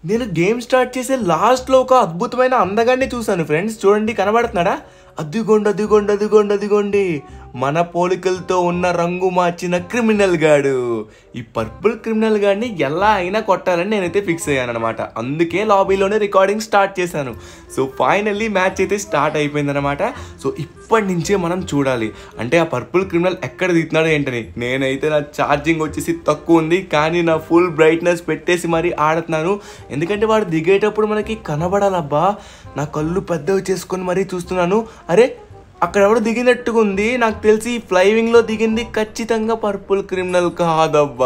నేను game start చేసే లాస్ట్లో ఒక అద్భుతమైన అందగాన్ని చూశాను ఫ్రెండ్స్ చూడండి కనబడుతున్నాడా అదిగోండి అదిగోండి అదిగోండి అదిగోండి మన పోలికలతో ఉన్న రంగు మార్చిన క్రిమినల్ గాడు ఈ పర్పుల్ క్రిమినల్ గాడిని ఎలా అయినా కొట్టాలని నేనైతే ఫిక్స్ అయ్యాను అనమాట అందుకే లాబీలోనే రికార్డింగ్ స్టార్ట్ చేశాను సో ఫైనల్లీ మ్యాచ్ అయితే స్టార్ట్ అయిపోయిందనమాట సో ఇప్పటి నుంచే మనం చూడాలి అంటే ఆ పర్పుల్ క్రిమినల్ ఎక్కడ దిగుతున్నాడు ఏంటని నేనైతే నా ఛార్జింగ్ వచ్చేసి తక్కువ ఉంది కానీ నా ఫుల్ బ్రైట్నెస్ పెట్టేసి మరీ ఆడుతున్నాను ఎందుకంటే వాడు దిగేటప్పుడు మనకి కనబడాలబ్బా నా కళ్ళు పెద్దవి చేసుకొని మరీ చూస్తున్నాను అరే అక్కడ ఎవడో దిగినట్టుగా ఉంది నాకు తెలిసి ఫ్లైవింగ్లో దిగింది ఖచ్చితంగా పర్పుల్ క్రిమినల్ కాదబ్బా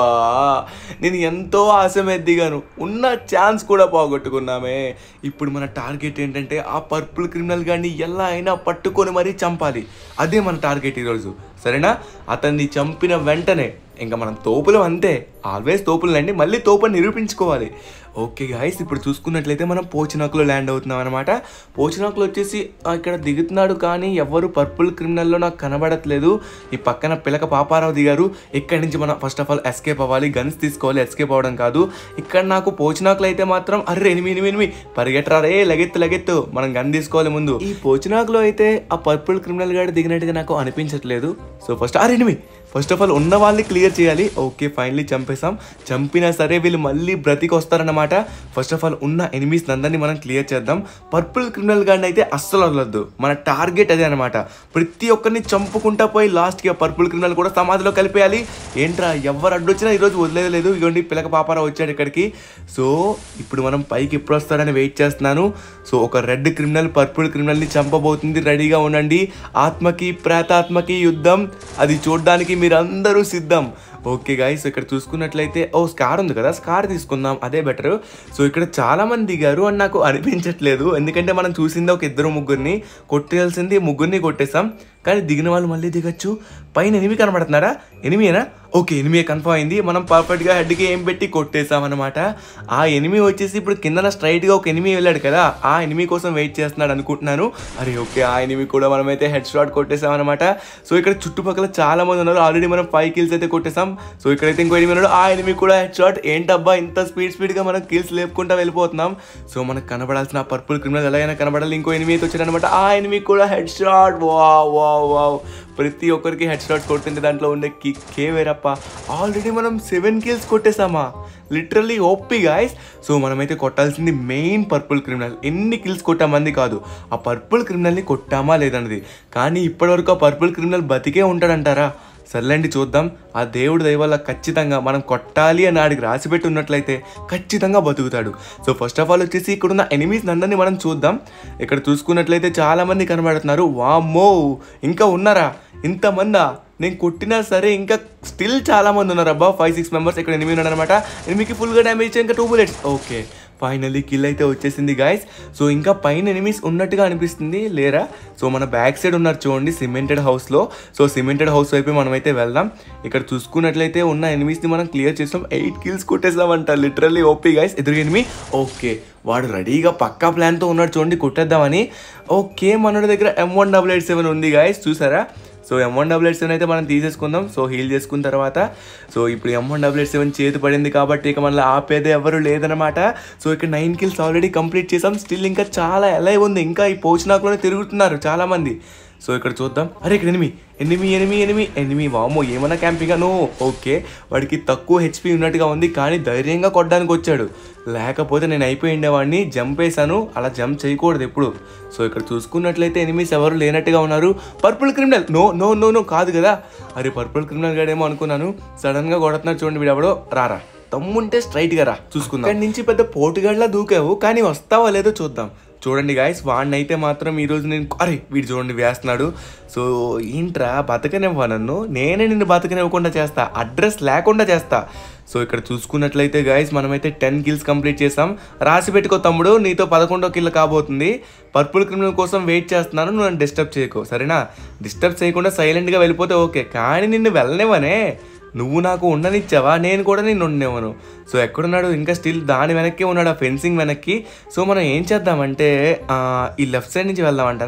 నేను ఎంతో ఆశ మీద దిగాను ఉన్న ఛాన్స్ కూడా పోగొట్టుకున్నామే ఇప్పుడు మన టార్గెట్ ఏంటంటే ఆ పర్పుల్ క్రిమినల్ గాడిని ఎలా అయినా పట్టుకొని మరీ చంపాలి అదే మన టార్గెట్ ఈరోజు సరేనా అతన్ని చంపిన వెంటనే ఇంకా మనం తోపులు అంతే ఆల్వేస్ తోపులండి మళ్ళీ తోపుని నిరూపించుకోవాలి ఓకే గాయస్ ఇప్పుడు చూసుకున్నట్లయితే మనం పోచినాకులో ల్యాండ్ అవుతున్నాం అనమాట పోచినాకులో వచ్చేసి ఆ, ఇక్కడ దిగుతున్నాడు కానీ ఎవరు పర్పుల్ క్రిమినల్లో నాకు కనబడట్లేదు ఈ పక్కన పిలక పాపారావు దిగారు ఇక్కడి నుంచి మనం ఫస్ట్ ఆఫ్ ఆల్ ఎస్కేప్ అవ్వాలి గన్స్ తీసుకోవాలి ఎస్కేప్ అవ్వడం కాదు ఇక్కడ నాకు పోచినాకులు అయితే మాత్రం అర్రే ఎనిమి ఎనిమి ఎనిమి పరిగెట్టరా రే లగెత్తు లగెత్తు మనం గన్ తీసుకోవాలి ముందు ఈ పోచినాకులో అయితే ఆ పర్పుల్ క్రిమినల్ గాడి దిగినట్టుగా నాకు అనిపించట్లేదు సో ఫస్ట్ అరే ఎనిమి ఫస్ట్ ఆఫ్ ఆల్ ఉన్న వాళ్ళని క్లియర్ చేయాలి ఓకే ఫైనలీ చంపేసాం చంపినా సరే వీళ్ళు మళ్ళీ బ్రతికి వస్తారన్నమాట ఫస్ట్ ఆఫ్ ఆల్ ఉన్న ఎనిమీస్ అందరినీ మనం క్లియర్ చేద్దాం పర్పుల్ క్రిమినల్ గాడిని అయితే అస్సలు వదలొద్దు మన టార్గెట్ అదే అనమాట ప్రతి ఒక్కరిని చంపుకుంటా పోయి లాస్ట్కి ఆ పర్పుల్ క్రిమినల్ కూడా సమాధిలో కలిపేయాలి ఏంట్రా ఎవరు అడ్డొచ్చినా ఈరోజు వదిలేదు లేదు ఇగోండి పిలక పాపారావు వచ్చాడు ఇక్కడికి సో ఇప్పుడు మనం పైకి ఎప్పుడు వస్తాడని వెయిట్ చేస్తున్నాను సో ఒక రెడ్ క్రిమినల్ పర్పుల్ క్రిమినల్ని చంపబోతుంది రెడీగా ఉండండి ఆత్మకి ప్రేతాత్మకి యుద్ధం అది చూడడానికి మీరందరూ సిద్ధం ఓకే గాయస్ ఇక్కడ చూసుకున్నట్లయితే ఓ స్కార్ ఉంది కదా స్కార్ తీసుకుందాం అదే బెటర్ సో ఇక్కడ చాలా మంది దిగారు అని నాకు అనిపించట్లేదు ఎందుకంటే మనం చూసింది ఒక ఇద్దరు ముగ్గురిని కొట్టేయాల్సింది ముగ్గురిని కొట్టేసాం కానీ దిగిన వాళ్ళు మళ్ళీ దిగచ్చు పైన ఎనిమి కనబడుతున్నాడా ఎనిమియేనా ఓకే ఎనిమియే కన్ఫర్మ్ అయింది మనం పర్ఫెక్ట్గా హెడ్కి ఏం పెట్టి కొట్టేసాం అనమాట ఆ ఎనిమి వచ్చేసి ఇప్పుడు కిందన స్ట్రైట్గా ఒక ఎనిమి వెళ్ళాడు కదా ఆ ఎనిమి కోసం వెయిట్ చేస్తున్నాడు అనుకుంటున్నాను అరే ఓకే ఆ ఎనిమి కూడా మనమైతే హెడ్ షాట్ కొట్టేసాం అనమాట సో ఇక్కడ చుట్టుపక్కల చాలా మంది ఉన్నారు ఆల్రెడీ మనం ఫైవ్ కిల్స్ అయితే కొట్టేసాం సో ఇక్కడైతే ఇంకో ఎనిమి ఉన్నాడు ఆ ఎనిమి కూడా హెడ్ షాట్ ఏంటబ్బా ఇంత స్పీడ్ స్పీడ్గా మనం కిల్స్ లేపుకుంటా వెళ్ళిపోతున్నాం సో మనకు కనబడాల్సిన పర్పుల్ క్రిమినల్ ఎలాగైనా కనబడాలి ఇంకో ఎనిమి అయితే వచ్చాడనమాట ఆ ఎనిమి కూడా హెడ్ షాట్ వా వా వావ్ ప్రతి ఒక్కరికి హెడ్ షాట్స్ కొట్టింది దాంట్లో ఉండే కిక్కే వేరప్ప ఆల్రెడీ మనం సెవెన్ కిల్స్ కొట్టేసామా లిటరల్లీ ఓపీ గాయస్ సో మనమైతే కొట్టాల్సింది మెయిన్ పర్పుల్ క్రిమినల్ ఎన్ని కిల్స్ కొట్టామంది కాదు ఆ పర్పుల్ క్రిమినల్ని కొట్టామా లేదన్నది కానీ ఇప్పటివరకు ఆ పర్పుల్ క్రిమినల్ బతికే ఉంటాడంటారా సర్లేండి చూద్దాం ఆ దేవుడి దయ వల్ల ఖచ్చితంగా మనం కొట్టాలి అని ఆడికి రాసిపెట్టి ఉన్నట్లయితే ఖచ్చితంగా బతుకుతాడు సో ఫస్ట్ ఆఫ్ ఆల్ వచ్చేసి ఇక్కడ ఉన్న ఎనిమీస్ అందరినీ మనం చూద్దాం ఇక్కడ చూసుకున్నట్లయితే చాలా మంది కనబడుతున్నారు వామ్మో ఇంకా ఉన్నారా ఇంతమందా నేను కొట్టినా సరే ఇంకా స్టిల్ చాలా మంది ఉన్నారు అబ్బా ఫైవ్ సిక్స్ మెంబర్స్ ఇక్కడ ఎనిమిది ఉన్నాడు అనమాట ఎనిమికి ఫుల్గా డ్యామేజ్ ఇచ్చా ఇంకా two bullets okay finally kill అయితే వచ్చేసింది గాయస్ సో ఇంకా పైన ఎనిమీస్ ఉన్నట్టుగా అనిపిస్తుంది లేరా సో మన బ్యాక్ సైడ్ ఉన్నారు చూడండి సిమెంటెడ్ హౌస్లో సో సిమెంటెడ్ హౌస్ వైపు మనమైతే వెళ్దాం ఇక్కడ చూసుకున్నట్లయితే ఉన్న ఎనిమీస్ని మనం క్లియర్ చేస్తాం ఎయిట్ కిల్స్ కొట్టేసామంట లిటరల్లీ ఓపీ గాయస్ ఎదురు ఎనిమి ఓకే వాడు రెడీగా పక్కా ప్లాన్తో ఉన్నాడు చూడండి కొట్టేద్దామని ఓకే మనోడి దగ్గర M one double eight seven ఉంది గాయస్ చూసారా so M one double eight seven అయితే మనం తీసేసుకుందాం సో హీల్ చేసుకున్న తర్వాత సో ఇప్పుడు M one double eight seven చేతి పడింది కాబట్టి ఇక మనల్ని ఆపేదే ఎవరు లేదనమాట సో ఇక్కడ నైన్ కిల్స్ ఆల్రెడీ కంప్లీట్ చేసాం స్టిల్ ఇంకా చాలా ఎలా ఉంది ఇంకా ఈ పోచినాకులోనే తిరుగుతున్నారు చాలా మంది సో ఇక్కడ చూద్దాం అరే ఇక్కడ enemy enemy enemy enemy enemy వామో ఏమన్నా క్యాంపింగ్ అను ఓకే వాడికి తక్కువ హెచ్పి ఉన్నట్టుగా ఉంది కానీ ధైర్యంగా కొట్టడానికి వచ్చాడు లేకపోతే నేను అయిపోయి ఉండేవాడిని జంప్ వేసాను అలా జంప్ చేయకూడదు ఎప్పుడు సో ఇక్కడ చూసుకున్నట్లయితే ఎనిమిస్ ఎవరు లేనట్టుగా ఉన్నారు purple criminal no no no no కాదు కదా అరే పర్పుల్ క్రిమినల్ గాడేమో అనుకున్నాను సడన్ గా కొడుతున్నారు చూడండి వీడు ఎవడో రారా తమ్ముంటే స్ట్రైట్ గా రా చూసుకుందాం ఇక్కడి నుంచి పెద్ద పోటుగాడిలా దూకావు కానీ వస్తావా లేదో చూద్దాం చూడండి గాయస్ వాడిని అయితే మాత్రం ఈరోజు నేను అరే వీడు చూడండి వేస్తున్నాడు సో ఏంట్రా బతకనివ్వ నన్ను నేనే నిన్ను బతకనివ్వకుండా చేస్తా అడ్రస్ లేకుండా చేస్తా సో ఇక్కడ చూసుకున్నట్లయితే గాయస్ మనమైతే టెన్ కిల్స్ కంప్లీట్ చేసాం రాసి పెట్టుకో తమ్ముడు నీతో పదకొండో కిల్ కాబోతుంది పర్పుల్ క్రిమినల్ కోసం వెయిట్ చేస్తున్నాను నువ్వు నన్ను డిస్టర్బ్ చేయకు సరేనా డిస్టర్బ్ చేయకుండా సైలెంట్గా వెళ్ళిపోతే ఓకే కానీ నిన్ను వెళ్ళనివ్వనే నువ్వు నాకు ఉండనిచ్చావా నేను కూడా నేను ఉండనివ్వను సో ఎక్కడున్నాడు ఇంకా స్టిల్ దాని వెనక్కి ఉన్నాడు ఆ ఫెన్సింగ్ వెనక్కి సో మనం ఏం చేద్దామంటే ఆ, ఈ లెఫ్ట్ సైడ్ నుంచి వెళ్దామంటారా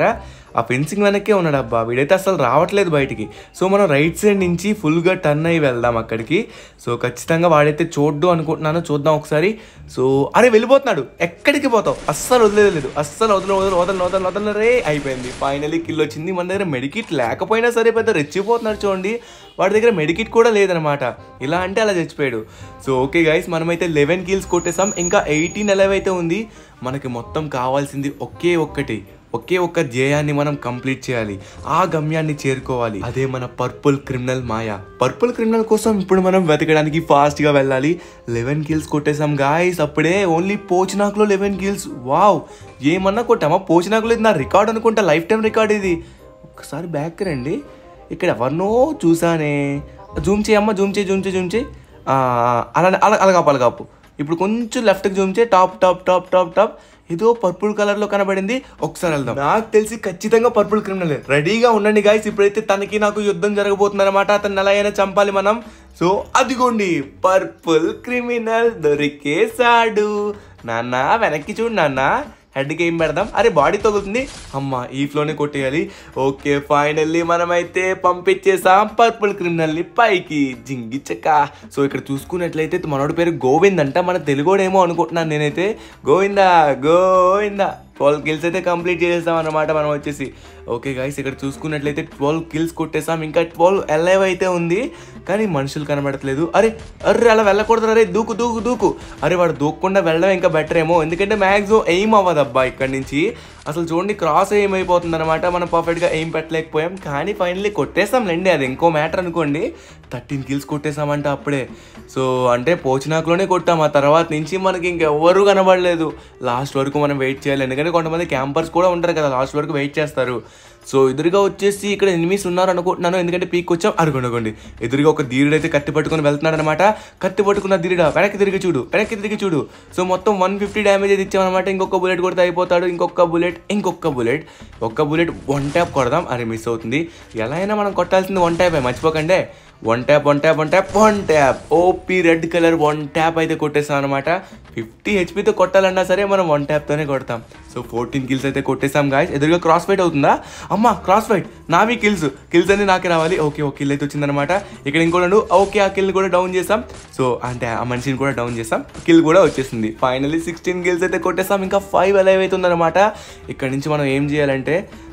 ఆ ఫెన్సింగ్ వెనక్కే ఉన్నాడు అబ్బా వీడైతే అసలు రావట్లేదు బయటికి సో మనం రైట్ సైడ్ నుంచి ఫుల్గా టర్న్ అయ్యి వెళ్దాం అక్కడికి సో ఖచ్చితంగా వాడైతే చూడ్డు అనుకుంటున్నాను చూద్దాం ఒకసారి సో అరే వెళ్ళిపోతున్నాడు ఎక్కడికి పోతావు అస్సలు వదిలేదు అస్సలు వదల వదల వదల వదల వదల రే అయిపోయింది ఫైనలీ కిల్ వచ్చింది మన దగ్గర మెడికిట్ లేకపోయినా సరే పెద్ద రెచ్చిపోతున్నాడు చూడండి వాడి దగ్గర మెడికిట్ కూడా లేదనమాట ఇలా అంటే అలా చచ్చిపోయాడు సో ఓకే గైస్ మనమైతే లెవెన్ కిల్స్ కొట్టేసాం ఇంకా ఎయిటీన్ ఎలవ్ అయితే ఉంది మనకి మొత్తం కావాల్సింది ఒకే ఒక్కటి ఒకే ఒక్క ధ్యేయాన్ని మనం కంప్లీట్ చేయాలి ఆ గమ్యాన్ని చేరుకోవాలి అదే మన పర్పుల్ క్రిమినల్ మాయ పర్పుల్ క్రిమినల్ కోసం ఇప్పుడు మనం వెతకడానికి ఫాస్ట్ గా వెళ్ళాలి లెవెన్ కిల్స్ కొట్టేసాం గాయస్ అప్పుడే ఓన్లీ పోచినాకులో లెవెన్ కిల్స్ వావ్ ఏమన్నా కొట్టామా పోచినాకులో ఇది నా రికార్డ్ అనుకుంటా లైఫ్ టైం రికార్డ్ ఇది ఒకసారి బ్యాక్ రండి ఇక్కడ ఎవరినో చూసానే జూమ్ చేయమ్మా జూమ్ చేయి జూమ్ చేయి జూమ్ చేయి ఆ, అలా అలా అలగాపు అలగాపు ఇప్పుడు కొంచెం లెఫ్ట్కి జూమ్ చేయి top top top top top ఏదో పర్పుల్ కలర్ లో కనబడింది ఒకసారి వెళ్దాం నాకు తెలిసి ఖచ్చితంగా పర్పుల్ క్రిమినల్ రెడీగా ఉండండి గాయస్ ఇప్పుడైతే తనకి నాకు యుద్ధం జరగబోతుంది అనమాట అతను ఎలా అయినా చంపాలి మనం సో అదిగోండి పర్పుల్ క్రిమినల్ దొరికేసాడు నాన్న వెనక్కి చూడు నాన్న హెడ్కి ఏం పెడదాం అరే బాడీ తగులుతుంది అమ్మ ఈ ఫ్లోనే కొట్టేయాలి ఓకే ఫైనల్లీ మనమైతే పంపించేసాం పర్పుల్ క్రిమినల్ని పైకి జింగిచ్చక సో ఇక్కడ చూసుకున్నట్లయితే మనోడి పేరు గోవింద్ అంట మన తెలుగోడేమో అనుకుంటున్నాను నేనైతే గోవిందా గోవిందా ట్వెల్వ్ కిల్స్ అయితే కంప్లీట్ చేసేసాం అనమాట మనం వచ్చేసి ఓకే గైస్ ఇక్కడ చూసుకున్నట్లయితే ట్వెల్వ్ కిల్స్ కొట్టేసాం ఇంకా ట్వెల్వ్ ఎల్ఐవ్ అయితే ఉంది కానీ మనుషులు కనబడట్లేదు అరే అర్రే అలా వెళ్ళకూడదు అరే దూకు దూకు దూకు అరే వాడు దూకకుండా వెళ్ళడం ఇంకా బెటర్ ఏమో ఎందుకంటే మ్యాక్సిమం ఎయిమ్ అవ్వదు అబ్బా ఇక్కడ నుంచి అసలు చూడండి క్రాస్ ఎయిమ్ అయిపోతుంది అనమాట మనం పర్ఫెక్ట్గా ఎయిమ్ పెట్టలేకపోయాం కానీ ఫైనల్లీ కొట్టేసాం లేండి అది ఇంకో మ్యాటర్ అనుకోండి థర్టీన్ కిల్స్ కొట్టేసామంట అప్పుడే సో అంటే పోచినాకులోనే కొట్టాం ఆ తర్వాత నుంచి మనకి ఇంకెవ్వరూ కనబడలేదు లాస్ట్ వరకు మనం వెయిట్ చేయాలి ఎందుకంటే కొంతమంది క్యాంపర్స్ కూడా ఉంటారు కదా లాస్ట్ వరకు వెయిట్ చేస్తారు సో ఎదురుగా వచ్చేసి ఇక్కడ ఎనిమిస్ ఉన్నారు అనుకుంటున్నాను ఎందుకంటే పీక్ వచ్చాం అడుగుండగండి ఎదురుగా ఒక ధీరుడు అయితే కత్తి పట్టుకొని వెళ్తున్నాడు అనమాట కత్తి పట్టుకున్న ధీరుడా వెనక్కి తిరిగి చూడు వెనక్కి తిరిగి చూడు సో మొత్తం వన్ ఫిఫ్టీ డ్యామేజ్ అయితే ఇచ్చామన్నమాట ఇంకొక బుల్లెట్ కొడితే అయిపోతాడు ఇంకొక బుల్లెట్ ఇంకొక బుల్లెట్ ఒక్క బుల్లెట్ వన్ ట్యాప్ కొడదాం అరే మిస్ అవుతుంది ఎలా అయినా మనం కొట్టాల్సింది వన్ ట్యాప్ మర్చిపోకండి one tap one tap one tap one tap OP red colour one tap అయితే కొట్టేసాం అనమాట ఫిఫ్టీ హెచ్పితో కొట్టాలన్నా సరే మనం వన్ ట్యాప్తోనే కొడతాం సో ఫోర్టీన్ కిల్స్ అయితే కొట్టేసాం గాయస్ ఎదురుగా క్రాస్ ఫైట్ అవుతుందా అమ్మా క్రాస్ ఫైట్ నావి కిల్స్ కిల్స్ అన్ని నాకే రావాలి ఓకే ఒక కిల్ అయితే వచ్చిందనమాట ఇక్కడ ఇంకోటి ఓకే ఆ కిల్ కూడా డౌన్ చేసాం సో అంటే ఆ మనిషిని కూడా డౌన్ చేసాం కిల్ కూడా వచ్చేసింది ఫైనల్లీ సిక్స్టీన్ కిల్స్ అయితే కొట్టేసాం ఇంకా ఫైవ్ అలైవ్ అవుతుందన్నమాట ఇక్కడ నుంచి మనం ఏం చేయాలంటే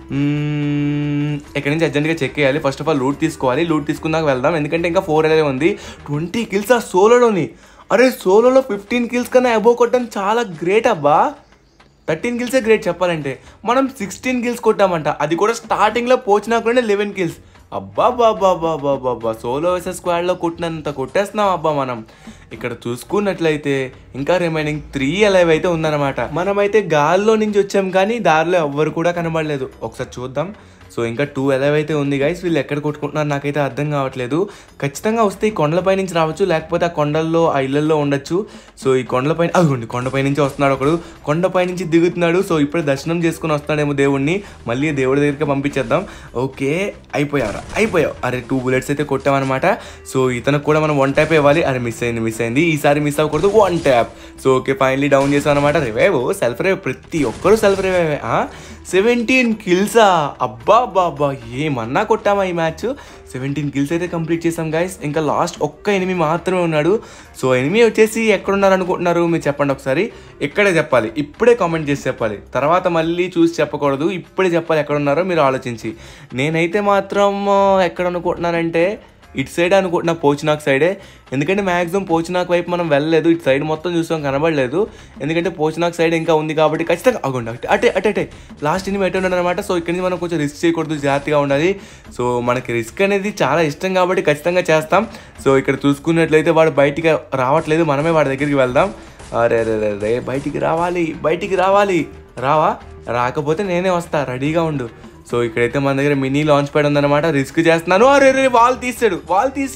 మ్మ్, ఇక్కడ నుంచి అర్జెంట్గా చెక్ చేయాలి ఫస్ట్ ఆఫ్ ఆల్ లూట్ తీసుకోవాలి లూట్ తీసుకున్నాక వెళ్దాం ఎందుకంటే ఇంకా ఫోర్ అలే ఉంది ట్వంటీ కిల్స్ ఆ సోలోలోని అరే సోలోలో ఫిఫ్టీన్ కిల్స్ కన్నా అబోవ్ కొట్టడం చాలా గ్రేట్ అబ్బా థర్టీన్ కిల్సే గ్రేట్ చెప్పాలంటే మనం సిక్స్టీన్ కిల్స్ కొట్టామంట అది కూడా స్టార్టింగ్లో పోచినాకనే లెవెన్ కిల్స్ అబ్బా బాబా బాబా బాబా సోలో వర్సెస్ స్క్వాడ్లో కొట్టినంత కొట్టేస్తున్నాం అబ్బా మనం ఇక్కడ చూసుకున్నట్లయితే ఇంకా రిమైనింగ్ త్రీ అలైవ్ అయితే ఉందన్నమాట మనమైతే గాల్లో నుంచి వచ్చాం కానీ దారిలో ఎవ్వరు కూడా కనబడలేదు ఒకసారి చూద్దాం సో ఇంకా టూ ఎలవ్ అయితే ఉంది గైస్ వీళ్ళు ఎక్కడ కొట్టుకుంటున్నారు నాకైతే అర్థం కావట్లేదు ఖచ్చితంగా వస్తే ఈ కొండలపై నుంచి రావచ్చు లేకపోతే ఆ కొండల్లో ఆ ఇళ్ళల్లో ఉండొచ్చు సో ఈ కొండలపై అదిగోండి కొండపై నుంచి వస్తున్నాడు ఒకడు కొండపై నుంచి దిగుతున్నాడు సో ఇప్పుడే దర్శనం చేసుకుని వస్తాడేమో దేవుణ్ణి మళ్ళీ దేవుడి దగ్గరికి పంపించేద్దాం ఓకే అయిపోయారా అయిపోయావు అరే టూ బుల్లెట్స్ అయితే కొట్టామన్నమాట సో ఇతనికి కూడా మనం వన్ ట్యాప్ ఇవ్వాలి అరే మిస్ అయింది మిస్ అయింది ఈసారి మిస్ అవ్వకూడదు one tap so okay finally down చేసాం అనమాట రివైవ్ సెల్ఫ్ రివైవ్ ప్రతి ఒక్కరు సెల్ఫ్ రివైవ్ సెవెంటీన్ కిల్సా అబ్బా బాబా ఏమన్నా కొట్టామా ఈ మ్యాచ్ సెవెంటీన్ కిల్స్ అయితే కంప్లీట్ చేసాం గైస్ ఇంకా లాస్ట్ ఒక్క ఎనిమి మాత్రమే ఉన్నాడు సో ఎనిమి వచ్చేసి ఎక్కడున్నారు అనుకుంటున్నారు మీరు చెప్పండి ఒకసారి ఇక్కడే చెప్పాలి ఇప్పుడే కామెంట్ చేసి చెప్పాలి తర్వాత మళ్ళీ చూసి చెప్పకూడదు ఇప్పుడే చెప్పాలి ఎక్కడ ఉన్నారో మీరు ఆలోచించి నేనైతే మాత్రం ఆ, ఎక్కడ అనుకుంటున్నానంటే ఇటు సైడ్ అనుకుంటున్నా పోచినాక్ సైడే ఎందుకంటే మ్యాక్సిమం పోచినాక్ వైపు మనం వెళ్ళలేదు ఇటు సైడ్ మొత్తం చూసాం కనబడలేదు ఎందుకంటే పోచినాక్ సైడ్ ఇంకా ఉంది కాబట్టి ఖచ్చితంగా అగోండి అటే అటే అటే అటే లాస్ట్ ఇన్ని పెట్టి ఉన్నాడు అనమాట సో ఇక్కడి నుంచి మనం కొంచెం రిస్క్ చేయకూడదు జాగ్రత్తగా ఉండాలి సో మనకి రిస్క్ అనేది చాలా ఇష్టం కాబట్టి ఖచ్చితంగా చేస్తాం సో ఇక్కడ చూసుకున్నట్లయితే వాడు బయటికి రావట్లేదు మనమే వాడి దగ్గరికి వెళ్దాం అరే రే రే రే బయటికి రావాలి బయటికి రావాలి రావా రాకపోతే నేనే వస్తా రెడీగా ఉండు సో ఇక్కడైతే మన దగ్గర మినీ లాంచ్ ప్యాడ్ ఉందన్నమాట రిస్క్ చేస్తున్నాను అరే రే వాల్ తీసాడు వాల్ తీసాడు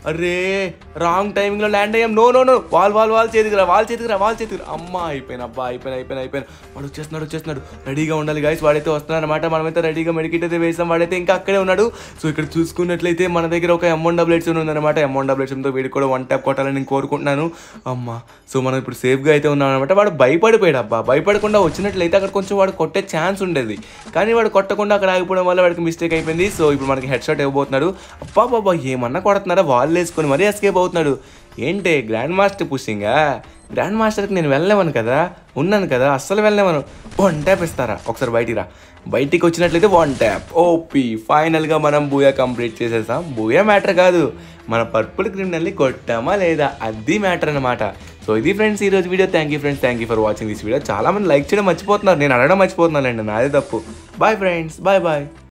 అరే రాంగ్ టైమింగ్లో ల్యాండ్ అయ్యాం no no no wall wall wall చేతికిరా వాల్ చేతికిరా వాల్ చేతికిరా అమ్మా అయిపోయిన అబ్బా అయిపోయిన అయిపోయిన అయిపోయిన వాడు వచ్చేస్తున్నాడు వచ్చేస్తున్నాడు రెడీగా ఉండాలి గాయస్ వాడైతే వస్తున్నాడు అనమాట మనమైతే రెడీగా మెడికిట్ అయితే వేసాం వాడైతే ఇంకా అక్కడే ఉన్నాడు సో ఇక్కడ చూసుకున్నట్లయితే మన దగ్గర ఒక ఎమ్ వన్ డబుల్ ఎయిట్స్ ఉందన్నమాట ఎమ్ వన్ డబుల్ ఎయిట్స్తో వీడికి కూడా వన్ ట్యాప్ కొట్టాలని నేను కోరుకుంటున్నాను అమ్మా సో మనం ఇప్పుడు సేఫ్గా అయితే ఉన్నాం అనమాట వాడు భయపడిపోయాడు అబ్బా భయపడకుండా వచ్చినట్లయితే అక్కడ కొంచెం వాడు కొట్టే ఛాన్స్ ఉండేది కానీ వాడు కొట్టకుండా అక్కడ ఆగిపోవడం వల్ల వాడికి మిస్టేక్ అయిపోయింది సో ఇప్పుడు మనకి హెడ్ షాట్ ఇవ్వబోతున్నాడు అబ్బా బాబా ఏమన్నా కొడుతున్నారా వాళ్ళు వేసుకొని మరీ ఎస్కేప్ అవుతున్నాడు ఏంటి గ్రాండ్ మాస్టర్ పుషింగా గ్రాండ్ మాస్టర్కి నేను వెళ్ళలేమను కదా ఉన్నాను కదా అస్సలు వెళ్ళలేమను వన్ ట్యాప్ ఇస్తారా ఒకసారి బయటికి రా బయటికి వచ్చినట్లయితే వన్ ట్యాప్ ఓపీ ఫైనల్గా మనం బూయా కంప్లీట్ చేసేసాం బూయా మ్యాటర్ కాదు మన పర్పుల్ క్రిమినల్ని కొట్టామా లేదా అది మ్యాటర్ అనమాట సో ఇది ఫ్రెండ్స్ ఈ రోజు video thank you friends thank you for watching this video చాలా మంది లైక్ చేయడం మర్చిపోతున్నారు నేను అడగడం మర్చిపోతున్నాను అండి నాదే తప్పు బాయ్ ఫ్రెండ్స్ బాయ్ బాయ్